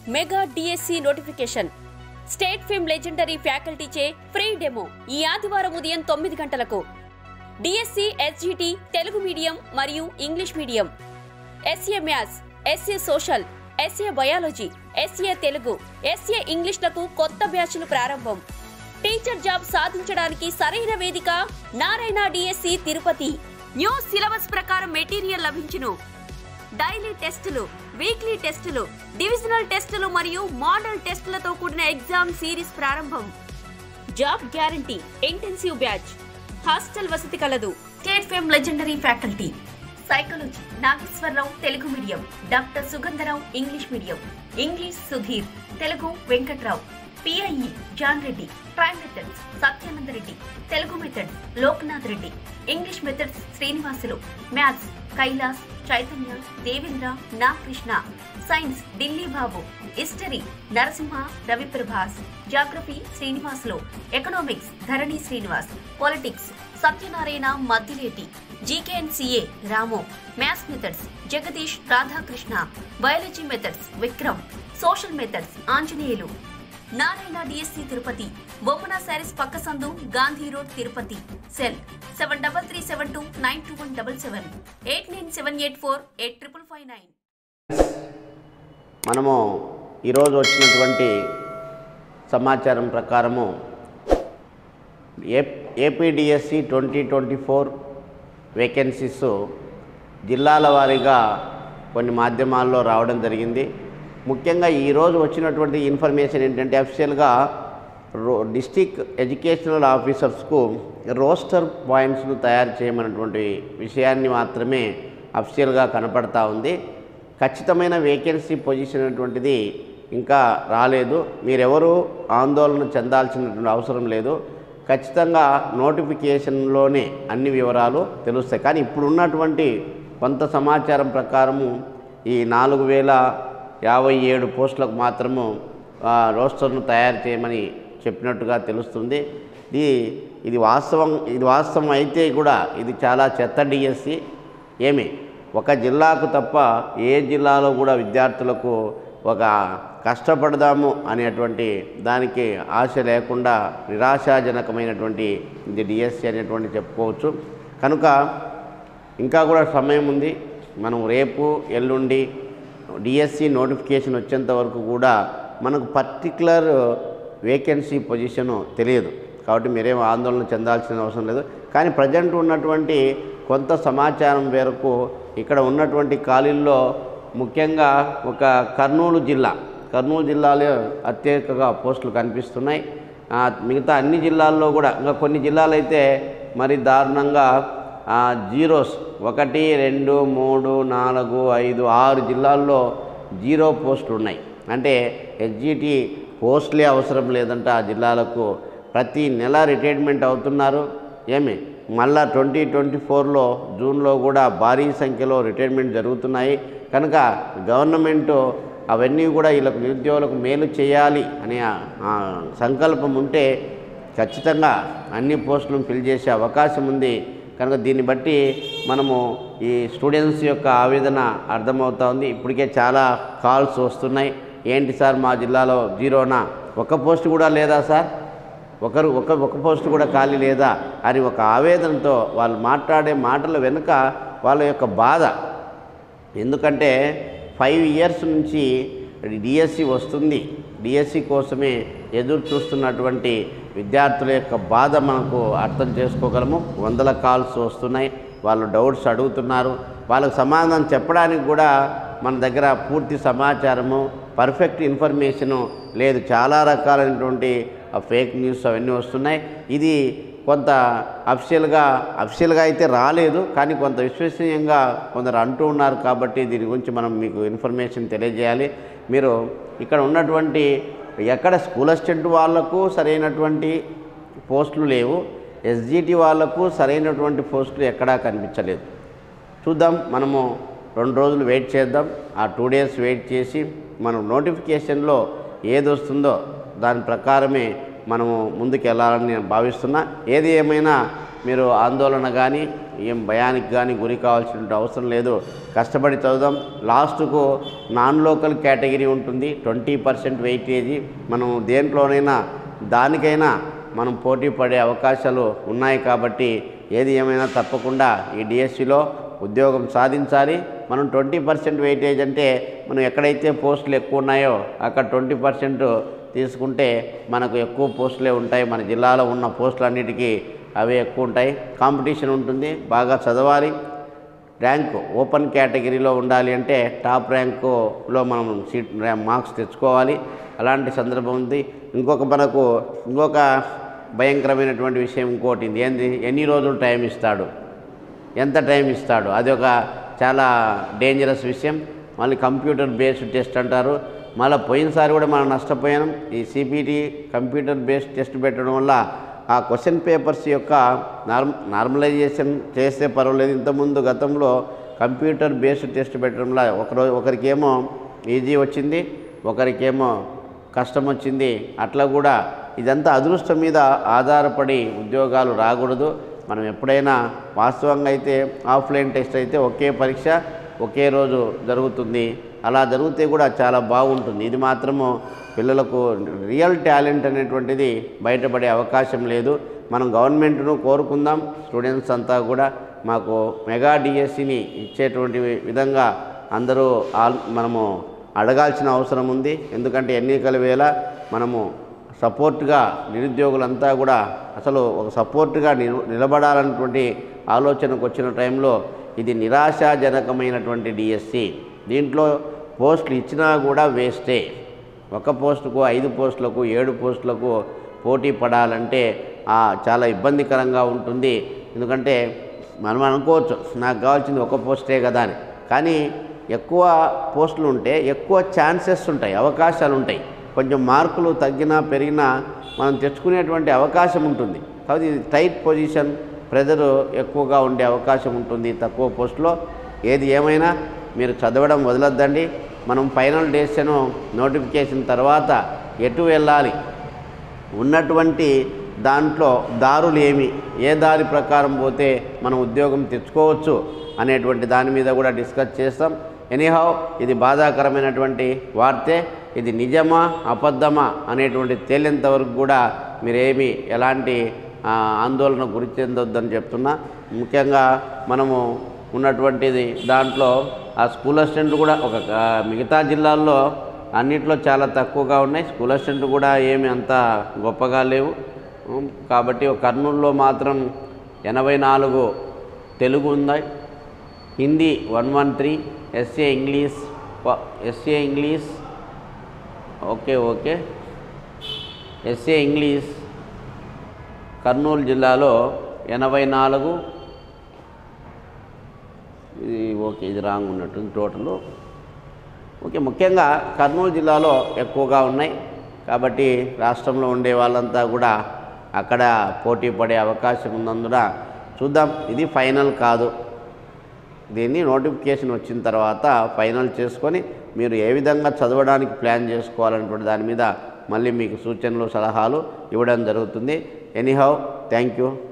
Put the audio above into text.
mega DSC notification state film legendary ఫ్యాకల్టీచే free demo ఈ ఆదివారం ఉదయం తొమ్మిది గంటలకు డిఎస్సి ఎస్జిటి తెలుగు మీడియం మరియు English medium SA maths SA social SA biology SA Telugu SA ఇంగ్లీష్లకు కొత్త బ్యాచ్లు ప్రారంభం టీచర్ జాబ్ సాధించడానికి సరైన వేదిక Narayana DSC Tirupati new syllabus ప్రకారం మెటీరియల్ లభించును డైలీ టెస్టులు వీక్లీ టెస్టులు డివిజనల్ టెస్టులు మరియు మోడల్ టెస్టులతో కూడిన ఎగ్జామ్ సిరీస్ ప్రారంభం job guarantee intensive batch hostel వసతి కలదు state fame legendary faculty psychology Nageswararao Telugu medium doctor Sugandharao English medium English Sudheer Telugu Venkatrao PIE John Reddy tri methods Satyananda Reddy Telugu methods Loknath Reddy English methods Srinivasulu maths Kailash Chaitanya Devendra నా Krishna science Delhi Babu history Narasimha Raviprabhas geography Srinivasulu economics Dharani Srinivas politics Satyanarayana Maddileti GK and CA Ramu maths methods Jagadish Radhakrishna biology methods Vikram social methods Anjaneyulu Narayana DSC Tirupati Bommana saris పక్క సందు Gandhi road Tirupati cell seven double three seven two nine two one double seven eight nine seven eight four eight triple five nine మనము ఈరోజు వచ్చినటువంటి సమాచారం ప్రకారము ఏ APDSC twenty twenty four vacancies జిల్లాల వారీగా కొన్ని మాధ్యమాల్లో రావడం జరిగింది ముఖ్యంగా ఈరోజు వచ్చినటువంటి ఇన్ఫర్మేషన్ ఏంటంటే అఫిషియల్గా రో డిస్టిక్ ఎడ్యుకేషనల్ ఆఫీసర్స్కు రోస్టర్ పాయింట్స్ను తయారు చేయమన్నటువంటి విషయాన్ని మాత్రమే అఫిషియల్గా కనపడతా ఉంది ఖచ్చితమైన వేకెన్సీ పొజిషన్ అటువంటిది ఇంకా రాలేదు మీరెవరు ఆందోళన చెందాల్సినటువంటి అవసరం లేదు ఖచ్చితంగా నోటిఫికేషన్లోనే అన్ని వివరాలు తెలుస్తాయి కానీ ఇప్పుడు ఉన్నటువంటి కొంత సమాచారం ప్రకారము ఈ నాలుగు వేల యాభై ఏడు పోస్టులకు మాత్రము ఆ, రోస్టర్ను తయారు చేయమని చెప్పినట్టుగా తెలుస్తుంది ఇది ఇది వాస్తవం ఇది వాస్తవం అయితే కూడా ఇది చాలా చెత్త డిఎస్సి ఏమి ఒక జిల్లాకు తప్ప ఏ జిల్లాలో కూడా విద్యార్థులకు ఒక కష్టపడదాము అనేటువంటి దానికి ఆశ లేకుండా నిరాశాజనకమైనటువంటి ఇది డిఎస్సి అనేటువంటి చెప్పుకోవచ్చు కనుక ఇంకా కూడా సమయం ఉంది మనం రేపు ఎల్లుండి డిఎస్సి నోటిఫికేషన్ వచ్చేంత వరకు కూడా మనకు పర్టికులర్ వేకెన్సీ పొజిషను తెలియదు కాబట్టి మీరేం ఆందోళన చెందాల్సిన అవసరం లేదు కానీ ప్రజెంట్ ఉన్నటువంటి కొంత సమాచారం మేరకు ఇక్కడ ఉన్నటువంటి ఖాళీల్లో ముఖ్యంగా ఒక కర్నూలు జిల్లా కర్నూలు జిల్లాలో అత్యధికంగా పోస్టులు కనిపిస్తున్నాయి ఆ, మిగతా అన్ని జిల్లాల్లో కూడా ఇంకా కొన్ని జిల్లాలు అయితే మరి దారుణంగా ఆ, జీరోస్ ఒకటి రెండు మూడు నాలుగు ఐదు ఆరు జిల్లాల్లో జీరో పోస్టులు ఉన్నాయి అంటే హెచ్జిటి పోస్టులే అవసరం లేదంట ఆ జిల్లాలకు ప్రతి నెల రిటైర్మెంట్ అవుతున్నారు ఏమి మళ్ళా ట్వంటీ ట్వంటీ ఫోర్లో జూన్లో కూడా భారీ సంఖ్యలో రిటైర్మెంట్ జరుగుతున్నాయి కనుక గవర్నమెంటు అవన్నీ కూడా వీళ్ళకు నిరుద్యోగులకు మేలు చేయాలి అనే ఆ- ఆ సంకల్పం ఉంటే ఖచ్చితంగా అన్ని పోస్టులను ఫిల్ చేసే అవకాశం ఉంది కనుక దీన్ని బట్టి మనము ఈ స్టూడెంట్స్ యొక్క ఆవేదన అర్థమవుతా ఉంది ఇప్పటికే చాలా కాల్స్ వస్తున్నాయి ఏంటి సార్ మా జిల్లాలో జీరోనా ఒక పోస్ట్ కూడా లేదా సార్ ఒకరు ఒక ఒక పోస్ట్ కూడా ఖాళీ లేదా అని ఒక ఆవేదనతో వాళ్ళు మాట్లాడే మాటల వెనుక వాళ్ళ యొక్క బాధ ఎందుకంటే ఫైవ్ ఇయర్స్ నుంచి డిఎస్సి వస్తుంది డిఎస్సి కోసమే ఎదురు చూస్తున్నటువంటి విద్యార్థుల యొక్క బాధ మనకు అర్థం చేసుకోగలము వందల కాల్స్ వస్తున్నాయి వాళ్ళు డౌట్స్ అడుగుతున్నారు వాళ్ళకు సమాధానం చెప్పడానికి కూడా మన దగ్గర పూర్తి సమాచారము పర్ఫెక్ట్ ఇన్ఫర్మేషను లేదు చాలా రకాలైనటువంటి ఫేక్ న్యూస్ అవన్నీ వస్తున్నాయి ఇది కొంత అఫిషియల్గా అఫిషియల్గా అయితే రాలేదు కానీ కొంత విశ్వసనీయంగా కొందరు అంటూ ఉన్నారు కాబట్టి దీని గురించి మనం మీకు ఇన్ఫర్మేషన్ తెలియజేయాలి మీరు ఇక్కడ ఉన్నటువంటి ఎక్కడ స్కూల్ అసిస్టెంట్ వాళ్లకు సరైనటువంటి పోస్టులు లేవు ఎస్జిటి వాళ్లకు సరైనటువంటి పోస్టులు ఎక్కడా కనిపించలేదు చూద్దాం మనము రెండు రోజులు వెయిట్ చేద్దాం ఆ టూ డేస్ వెయిట్ చేసి మనం నోటిఫికేషన్లో ఏది వస్తుందో దాని ప్రకారమే మనము ముందుకు వెళ్ళాలని నేను భావిస్తున్నా ఏది ఏమైనా మీరు ఆందోళన కానీ ఏం భయానికి కానీ గురి కావాల్సిన అవసరం లేదు కష్టపడి చదువుదాం లాస్ట్కు నాన్ లోకల్ కేటగిరీ ఉంటుంది ట్వంటీ పర్సెంట్ వెయిటేజీ మనం దేంట్లోనైనా దానికైనా మనం పోటీ పడే అవకాశాలు ఉన్నాయి కాబట్టి ఏది ఏమైనా తప్పకుండా ఈ డిఎస్సిలో ఉద్యోగం సాధించాలి మనం ట్వంటీ పర్సెంట్ వెయిటేజ్ అంటే మనం ఎక్కడైతే పోస్టులు ఎక్కువ ఉన్నాయో అక్కడ ట్వంటీ పర్సెంట్ తీసుకుంటే మనకు ఎక్కువ పోస్టులే ఉంటాయి మన జిల్లాలో ఉన్న పోస్టులన్నిటికీ అవే ఎక్కువ ఉంటాయి కాంపిటీషన్ ఉంటుంది బాగా చదవాలి ర్యాంకు ఓపెన్ కేటగిరీలో ఉండాలి అంటే టాప్ ర్యాంకులో మనం సీట్ ర్యాంక్ మార్క్స్ తెచ్చుకోవాలి అలాంటి సందర్భం ఉంది ఇంకొక మనకు ఇంకొక భయంకరమైనటువంటి విషయం ఇంకోటి ఉంది ఏంది ఎన్ని రోజులు టైం ఇస్తాడు ఎంత టైం ఇస్తాడు అది ఒక చాలా డేంజరస్ విషయం మళ్ళీ కంప్యూటర్ బేస్డ్ టెస్ట్ అంటారు మళ్ళీ పోయినసారి కూడా మనం నష్టపోయాం ఈ సిపిటి కంప్యూటర్ బేస్డ్ టెస్ట్ పెట్టడం వల్ల ఆ క్వశ్చన్ పేపర్స్ యొక్క నార్మ్ నార్మలైజేషన్ చేస్తే పర్వాలేదు ఇంతకుముందు గతంలో కంప్యూటర్ బేస్డ్ టెస్ట్ పెట్టడంలో ఒకరో ఒకరికేమో ఈజీ వచ్చింది ఒకరికేమో కష్టం వచ్చింది అట్లా కూడా ఇదంతా అదృష్టం మీద ఆధారపడి ఉద్యోగాలు రాకూడదు మనం ఎప్పుడైనా వాస్తవంగా అయితే ఆఫ్లైన్ టెస్ట్ అయితే ఒకే పరీక్ష ఒకే రోజు జరుగుతుంది అలా జరిగితే కూడా చాలా బాగుంటుంది ఇది మాత్రము పిల్లలకు రియల్ టాలెంట్ అనేటువంటిది బయటపడే అవకాశం లేదు మనం గవర్నమెంట్ను కోరుకుందాం స్టూడెంట్స్ అంతా కూడా మాకు మెగా డిఎస్సిని ఇచ్చేటువంటి విధంగా అందరూ ఆల్ మనము అడగాల్సిన అవసరం ఉంది ఎందుకంటే ఎన్నికల వేళ మనము సపోర్ట్గా నిరుద్యోగులంతా కూడా అసలు ఒక సపోర్ట్గా నిల నిలబడాలన్నటువంటి ఆలోచనకు వచ్చిన టైంలో ఇది నిరాశాజనకమైనటువంటి డిఎస్సి దీంట్లో పోస్టులు ఇచ్చినా కూడా వేస్టే ఒక పోస్టుకు ఐదు పోస్టులకు ఏడు పోస్టులకు పోటీ పడాలంటే ఆ, చాలా ఇబ్బందికరంగా ఉంటుంది ఎందుకంటే మనం అనుకోవచ్చు నాకు కావాల్సింది ఒక పోస్టే కదా అని కానీ ఎక్కువ పోస్టులు ఉంటే ఎక్కువ ఛాన్సెస్ ఉంటాయి అవకాశాలు ఉంటాయి కొంచెం మార్కులు తగ్గినా పెరిగినా మనం తెచ్చుకునేటువంటి అవకాశం ఉంటుంది కాబట్టి ఇది టైట్ పొజిషన్ ప్రెజర్ ఎక్కువగా ఉండే అవకాశం ఉంటుంది తక్కువ పోస్టులో ఏది ఏమైనా మీరు చదవడం వదలొద్దండి మనం ఫైనల్ డేస్ను నోటిఫికేషన్ తర్వాత ఎటు వెళ్ళాలి ఉన్నటువంటి దాంట్లో దారులు ఏమి ఏ దారి ప్రకారం పోతే మనం ఉద్యోగం తెచ్చుకోవచ్చు అనేటువంటి దాని మీద కూడా డిస్కస్ చేస్తాం ఎనీహౌ ఇది బాధాకరమైనటువంటి వార్తే ఇది నిజమా అబద్ధమా అనేటువంటి తేలేంత వరకు కూడా మీరేమి ఎలాంటి ఆ, ఆందోళన గురి చెందొద్దని చెప్తున్నా ముఖ్యంగా మనము ఉన్నటువంటిది దాంట్లో ఆ స్కూల్ అసిస్టెంట్ కూడా ఒక ఆ, మిగతా జిల్లాల్లో అన్నిట్లో చాలా తక్కువగా ఉన్నాయి స్కూల్ అసిస్టెంట్ కూడా ఏమి అంత గొప్పగా లేవు ఉమ్, కాబట్టి ఒక కర్నూలులో మాత్రం ఎనభై నాలుగు తెలుగు ఉన్నాయి Hindi one one three SA English SA English okay okay SA English Kurnool జిల్లాలో ఎనభై నాలుగు ఇది ఓకే ఇది రాంగ్ ఉన్నట్టుంది టోటల్ ఓకే ముఖ్యంగా కర్నూలు జిల్లాలో ఎక్కువగా ఉన్నాయి కాబట్టి రాష్ట్రంలో ఉండే వాళ్ళంతా కూడా అక్కడ పోటీ పడే అవకాశం ఉన్నందున చూద్దాం ఇది ఫైనల్ కాదు దీన్ని నోటిఫికేషన్ వచ్చిన తర్వాత ఫైనల్ చేసుకొని మీరు ఏ విధంగా చదవడానికి ప్లాన్ చేసుకోవాలన్నటువంటి దాని మీద మళ్ళీ మీకు సూచనలు సలహాలు ఇవ్వడం జరుగుతుంది ఎనీహౌ థ్యాంక్ యూ